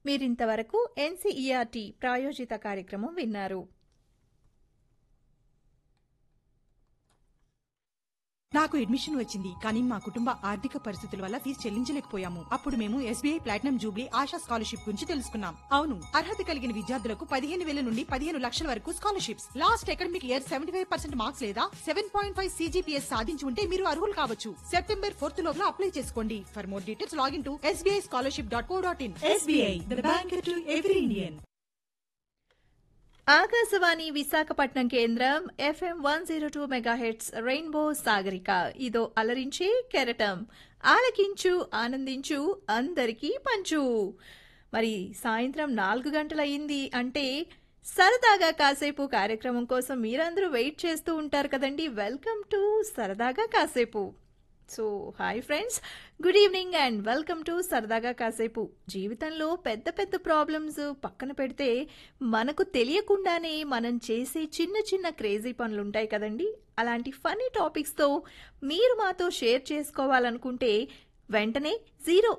మీరింతవరకు ఎన్సీఈఆర్టీ ప్రాయోజిత కార్యక్రమం విన్నారు నాకు అడ్మిషన్ వచ్చింది కానీ మా కుటుంబ ఆర్థిక పరిస్థితుల వల్ల ఫీజు చెల్లించలేకపోయాము అప్పుడు మేము SBI platinum jubilee Asha scholarship గురించి తెలుసుకున్నాం అవును అర్హత కలిగిన విద్యార్థులకు పదిహేను వేల నుండి పదిహేను లక్షల వరకు scholarships last academic year seventy five percent marks లేదా సెవెన్ పాయింట్ ఫైవ్ సీజీపీఎస్ సాధించి ఉంటే మీరు అర్హులు కావచ్చు సెప్టెంబర్ ఫోర్త్ లోపల అప్లై చేసుకోండి for more details login to SBI scholarship dot co dot in SBI the bank to every Indian Akashvani Visakhapatnam కేంద్రం FM one zero two megahertz rainbow Sagarika ఇదో అలరించే కెరటం ఆలకించు ఆనందించు అందరికీ పంచు మరి సాయంత్రం నాలుగు గంటలయ్యింది అంటే సరదాగా కాసేపు కార్యక్రమం కోసం మీరందరూ వెయిట్ చేస్తూ ఉంటారు కదండి వెల్కమ్ టు సరదాగా కాసేపు so hi friends good evening and welcome to సరదాగా కాసేపు జీవితంలో పెద్ద పెద్ద ప్రాబ్లమ్స్ పక్కన పెడితే మనకు తెలియకుండానే మనం చేసే చిన్న చిన్న క్రేజీ పనులు ఉంటాయి కదండి అలాంటి ఫనీ టాపిక్స్తో మీరు మాతో షేర్ చేసుకోవాలనుకుంటే వెంటనే జీరో